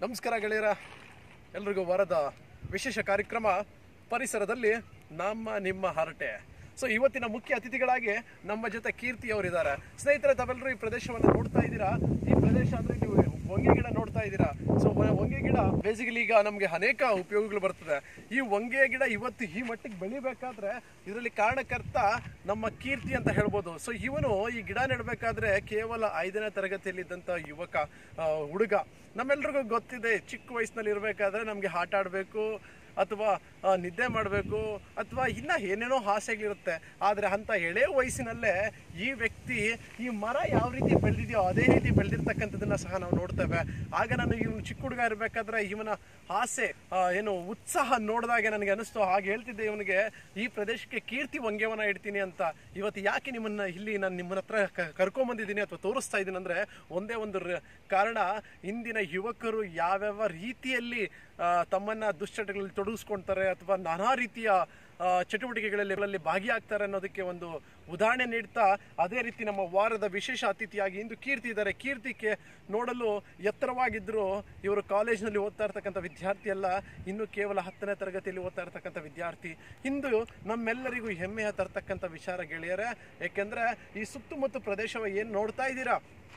ನಮಸ್ಕಾರ ಗೆಳೆಯರ ಎಲ್ರಿಗೂ ವಾರದ ವಿಶೇಷ ಕಾರ್ಯಕ್ರಮ ಪರಿಸರದಲ್ಲಿ ನಮ್ಮ ನಿಮ್ಮ ಹರಟೆ ಸೊ ಇವತ್ತಿನ ಮುಖ್ಯ ಅತಿಥಿಗಳಾಗಿ ನಮ್ಮ ಜೊತೆ ಕೀರ್ತಿ ಅವರಿದ್ದಾರೆ ಸ್ನೇಹಿತರೆ ತಾವೆಲ್ಲರೂ ಈ ಪ್ರದೇಶವನ್ನು ನೋಡ್ತಾ ಇದ್ದೀರಾ ಈ ಪ್ರದೇಶ ಅಂದ್ರೆ ನೀವು ಹೊಂಗೆ ಗಿಡ ನೋಡ್ತಾ ಇದ್ದೀರಾ ಸೊ ಹೊಂಗೆ ಗಿಡ ಬೇಸಿಕಲಿ ಈಗ ನಮಗೆ ಅನೇಕ ಉಪಯೋಗಗಳು ಬರ್ತದೆ ಈ ಹೊಂಗೆ ಗಿಡ ಇವತ್ತು ಈ ಮಟ್ಟಿಗೆ ಬೆಳಿಬೇಕಾದ್ರೆ ಇದರಲ್ಲಿ ಕಾರಣಕರ್ತ ನಮ್ಮ ಕೀರ್ತಿ ಅಂತ ಹೇಳ್ಬೋದು ಸೊ ಇವನು ಈ ಗಿಡ ನೆಡಬೇಕಾದ್ರೆ ಕೇವಲ ಐದನೇ ತರಗತಿಯಲ್ಲಿದ್ದಂಥ ಯುವಕ ಆ, ಹುಡುಗ ನಮ್ಮೆಲ್ರಿಗೂ ಗೊತ್ತಿದೆ ಚಿಕ್ಕ ವಯಸ್ಸಿನಲ್ಲಿ ಇರಬೇಕಾದ್ರೆ ನಮಗೆ ಆಟ ಆಡಬೇಕು ಅಥವಾ ಆ, ನಿದ್ದೆ ಮಾಡಬೇಕು ಅಥವಾ ಇನ್ನ ಏನೇನೋ ಆಸೆಗಳಿರುತ್ತೆ ಆದರೆ ಅಂತ ಎಳೆ ವಯಸ್ಸಿನಲ್ಲೇ ಈ ವ್ಯಕ್ತಿ ಈ ಮರ ಯಾವ ರೀತಿ ಬೆಳೆದಿದೆಯೋ ಅದೇ ರೀತಿ ಬೆಳೆದಿರ್ತಕ್ಕಂಥದ್ದನ್ನ ಸಹ ನಾವು ನೋಡ್ತೇವೆ ಆಗ ನಾನು ಇವನು ಚಿಕ್ಕ ಹುಡುಗ ಇರಬೇಕಾದ್ರೆ ಇವನ ಆಸೆ ಆ, ಏನು ಉತ್ಸಾಹ ನೋಡಿದಾಗೆ ನನಗೆ ಅನಿಸ್ತು ಹಾಗೆ ಹೇಳ್ತಿದ್ದೆ ಇವನಿಗೆ ಈ ಪ್ರದೇಶಕ್ಕೆ ಕೀರ್ತಿ ವಂಗ್ಯವನ್ನ ಇಡ್ತೀನಿ ಅಂತ ಇವತ್ತು ಯಾಕೆ ನಿಮ್ಮನ್ನ ಇಲ್ಲಿ ನಾನು ನಿಮ್ಮನ್ನ ಹತ್ರ ಕ- ಕರ್ಕೊಂಬಂದಿದ್ದೀನಿ ಅಥವಾ ತೋರಿಸ್ತಾ ಇದ್ದೀನಿ ಅಂದ್ರೆ ಒಂದೇ ಒಂದು ರ- ಕಾರಣ ಇಂದಿನ ಯುವಕರು ಯಾವ್ಯಾವ ರೀತಿಯಲ್ಲಿ ಆ, ತಮ್ಮನ್ನ ದುಶ್ಚಟಗಳಲ್ಲಿ ತೊಡಗಿಸ್ಕೊಳ್ತಾರೆ ಅಥವಾ ನಾನಾ ರೀತಿಯ ಆ, ಚಟುವಟಿಕೆಗಳಲ್ಲಿ ಇವುಗಳಲ್ಲಿ ಭಾಗಿಯಾಗ್ತಾರೆ ಅನ್ನೋದಕ್ಕೆ ಒಂದು ಉದಾಹರಣೆ ನೀಡ್ತಾ ಅದೇ ರೀತಿ ನಮ್ಮ ವಾರದ ವಿಶೇಷ ಅತಿಥಿಯಾಗಿ ಇಂದು ಕೀರ್ತಿ ಇದ್ದಾರೆ ಕೀರ್ತಿಗೆ ನೋಡಲು ಎತ್ತರವಾಗಿದ್ರು ಇವರು ಕಾಲೇಜಿನಲ್ಲಿ ಓದ್ತಾ ಇರ್ತಕ್ಕಂಥ ವಿದ್ಯಾರ್ಥಿ ಅಲ್ಲ ಇನ್ನು ಕೇವಲ ಹತ್ತನೇ ತರಗತಿಯಲ್ಲಿ ಓದ್ತಾ ಇರ್ತಕ್ಕಂಥ ವಿದ್ಯಾರ್ಥಿ ಇಂದು ನಮ್ಮೆಲ್ಲರಿಗೂ ಹೆಮ್ಮೆಯ ತರ್ತಕ್ಕಂಥ ವಿಚಾರ ಗೆಳೆಯರೆ ಯಾಕೆಂದ್ರೆ ಈ ಸುತ್ತಮುತ್ತ ಪ್ರದೇಶವ ಏನ್ ನೋಡ್ತಾ ಇದ್ದೀರಾ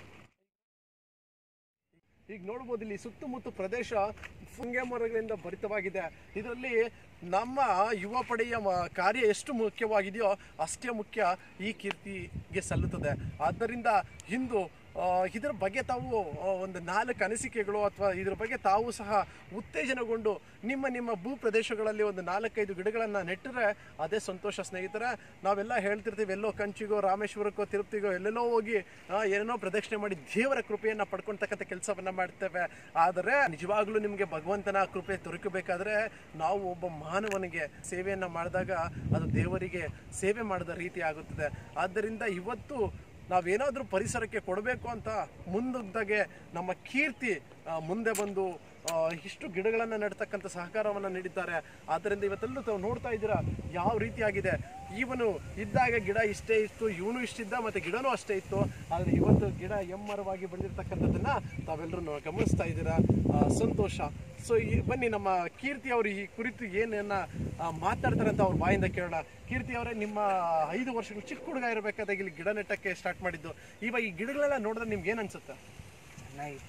ಈಗ ನೋಡ್ಬೋದು ಇಲ್ಲಿ ಸುತ್ತಮುತ್ತ ಪ್ರದೇಶ ಫುಂಗೆ ಮರಗಳಿಂದ ಭರಿತವಾಗಿದೆ ಇದರಲ್ಲಿ ನಮ್ಮ ಯುವ ಪಡೆಯ ಮ- ಕಾರ್ಯ ಎಷ್ಟು ಮುಖ್ಯವಾಗಿದೆಯೋ ಅಷ್ಟೇ ಮುಖ್ಯ ಈ ಕೀರ್ತಿಗೆ ಸಲ್ಲುತ್ತದೆ ಆದ್ದರಿಂದ ಇಂದು ಆ, ಇದರ ಬಗ್ಗೆ ತಾವು ಆ, ಒಂದು ನಾಲ್ಕು ಅನಿಸಿಕೆಗಳು ಅಥವಾ ಇದರ ಬಗ್ಗೆ ತಾವು ಸಹ ಉತ್ತೇಜನಗೊಂಡು ನಿಮ್ಮ ನಿಮ್ಮ ಭೂ ಪ್ರದೇಶಗಳಲ್ಲಿ ಒಂದು ನಾಲ್ಕೈದು ಗಿಡಗಳನ್ನು ನೆಟ್ಟರೆ ಅದೇ ಸಂತೋಷ ಸ್ನೇಹಿತರೆ ನಾವೆಲ್ಲ ಹೇಳ್ತಿರ್ತೀವಿ ಎಲ್ಲೋ ಕಂಚಿಗೋ ರಾಮೇಶ್ವರಕ್ಕೋ ತಿರುಪತಿಗೋ ಎಲ್ಲೆಲ್ಲೋ ಹೋಗಿ ಆ, ಏನೇನೋ ಪ್ರದಕ್ಷಿಣೆ ಮಾಡಿ ದೇವರ ಕೃಪೆಯನ್ನ ಪಡ್ಕೊಳ್ತಕ್ಕಂಥ ಕೆಲಸವನ್ನ ಮಾಡ್ತೇವೆ ಆದರೆ ನಿಜವಾಗ್ಲೂ ನಿಮಗೆ ಭಗವಂತನ ಕೃಪೆ ದೊರಕಬೇಕಾದ್ರೆ ನಾವು ಒಬ್ಬ ಮಾನವನಿಗೆ ಸೇವೆಯನ್ನ ಮಾಡಿದಾಗ ಅದು ದೇವರಿಗೆ ಸೇವೆ ಮಾಡಿದ ರೀತಿ ಆಗುತ್ತದೆ ಆದ್ದರಿಂದ ಇವತ್ತು ನಾವೇನಾದ್ರೂ ಪರಿಸರಕ್ಕೆ ಕೊಡಬೇಕು ಅಂತ ಮುಂದಾಗೆ ನಮ್ಮ ಕೀರ್ತಿ ಆ, ಮುಂದೆ ಬಂದು ಆ, ಇಷ್ಟು ಗಿಡಗಳನ್ನು ನೆಡ್ತಕ್ಕಂಥ ಸಹಕಾರವನ್ನು ನೀಡಿದ್ದಾರೆ ಆದ್ದರಿಂದ ಇವತ್ತೆಲ್ಲೂ ತಾವು ನೋಡ್ತಾ ಇದ್ದೀರಾ ಯಾವ ರೀತಿಯಾಗಿದೆ ಇವನು ಇದ್ದಾಗ ಗಿಡ ಇಷ್ಟೇ ಇತ್ತು ಇವನು ಇಷ್ಟಿದ್ದ ಮತ್ತೆ ಗಿಡನೂ ಅಷ್ಟೇ ಇತ್ತು ಆದರೆ ಇವತ್ತು ಗಿಡ ಎಮ್ಮರವಾಗಿ ಬೆಳೆದಿರ್ತಕ್ಕಂಥದ್ದನ್ನ ತಾವೆಲ್ಲರೂ ಗಮನಿಸ್ತಾ ಇದ್ದೀರಾ ಆ, ಸಂತೋಷ ಸೊ ಈ ಬನ್ನಿ ನಮ್ಮ ಕೀರ್ತಿ ಅವರು ಈ ಕುರಿತು ಏನನ್ನ ಆ, ಮಾತಾಡ್ತಾರೆ ಅಂತ ಅವ್ರ ಬಾಯಿಂದ ಕೇಳೋಣ ಕೀರ್ತಿ ಅವರೇ ನಿಮ್ಮ ಐದು ವರ್ಷಗಳು ಚಿಕ್ಕ ಹುಡುಗ ಇರಬೇಕಾದಾಗ ಇಲ್ಲಿ ಗಿಡ ನೆಟ್ಟಕ್ಕೆ ಸ್ಟಾರ್ಟ್ ಮಾಡಿದ್ದು ಇವಾಗ ಈ ಗಿಡಗಳೆಲ್ಲ ನೋಡಿದ್ರೆ ನಿಮ್ಗೆ ಏನ್ ಅನ್ಸುತ್ತೆ ಚೆನ್ನಾಗಿದೆ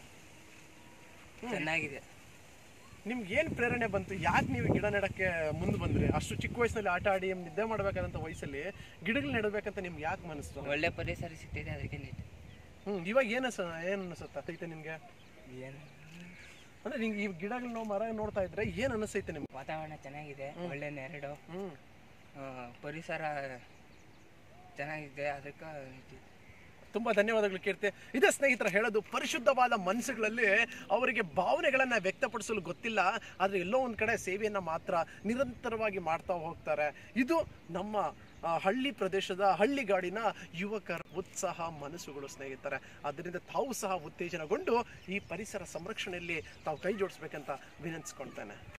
ಚೆನ್ನಾಗಿದೆ ನಿಮ್ಗೆ ಏನ್ ಪ್ರೇರಣೆ ಬಂತು ಯಾಕೆ ನೀವು ಗಿಡ ನೆಡಕ್ಕೆ ಮುಂದೆ ಬಂದ್ರಿ ಅಷ್ಟು ಚಿಕ್ಕ ವಯಸ್ಸಿನಲ್ಲಿ ಆಟ ಆಡಿ ನಿದ್ದೆ ಮಾಡ್ಬೇಕಾದಂತ ವಯಸ್ಸಲ್ಲಿ ಗಿಡಗಳು ನೆಡಬೇಕಂತ ನಿಮ್ಗೆ ಯಾಕೆ ಮನಸ್ಸು ಒಳ್ಳೆ ಪರಿಸರ ಸಿಗ್ತಿದೆ ಅದಕ್ಕೆ ನೀಟ್ ಹ್ಮ್ ಇವಾಗ ಏನ್ ಅನ್ಸ ಏನ್ ಅನ್ಸುತ್ತೆ ಐತೆ ನಿಮ್ಗೆ ಏನು ಅಂದ್ರೆ ನಿಮ್ಗೆ ಈ ಗಿಡಗಳನ್ನ ಮರ ನೋಡ್ತಾ ಇದ್ರೆ ಏನ್ ಅನಿಸೈತೆ ನಿಮ್ಗೆ ವಾತಾವರಣ ಚೆನ್ನಾಗಿದೆ ಒಳ್ಳೆ ನೆರಳು ಹ್ಮ್ ಆ, ಪರಿಸರ ಚೆನ್ನಾಗಿದೆ ಅದಕ್ಕೆ ನೆಟ್ಟಿದ್ದು. ತುಂಬಾ ಧನ್ಯವಾದಗಳು ಕೀರ್ತಿ ಇದೇ ಸ್ನೇಹಿತರ ಹೇಳೋದು ಪರಿಶುದ್ಧವಾದ ಮನಸ್ಸುಗಳಲ್ಲಿ ಅವರಿಗೆ ಭಾವನೆಗಳನ್ನ ವ್ಯಕ್ತಪಡಿಸಲು ಗೊತ್ತಿಲ್ಲ ಆದ್ರೆ ಎಲ್ಲೋ ಒಂದ್ ಕಡೆ ಸೇವೆಯನ್ನ ಮಾತ್ರ ನಿರಂತರವಾಗಿ ಮಾಡ್ತಾ ಹೋಗ್ತಾರೆ ಇದು ನಮ್ಮ ಆ, ಹಳ್ಳಿ ಪ್ರದೇಶದ ಹಳ್ಳಿಗಾಡಿನ ಯುವಕರ ಉತ್ಸಾಹ ಮನಸ್ಸುಗಳು ಸ್ನೇಹಿತರೆ ಅದರಿಂದ ತಾವು ಸಹ ಉತ್ತೇಜನಗೊಂಡು ಈ ಪರಿಸರ ಸಂರಕ್ಷಣೆಯಲ್ಲಿ ತಾವು ಕೈ ಜೋಡಿಸ್ಬೇಕಂತ ವಿನಂತಿಸ್ಕೊಳ್ತೇನೆ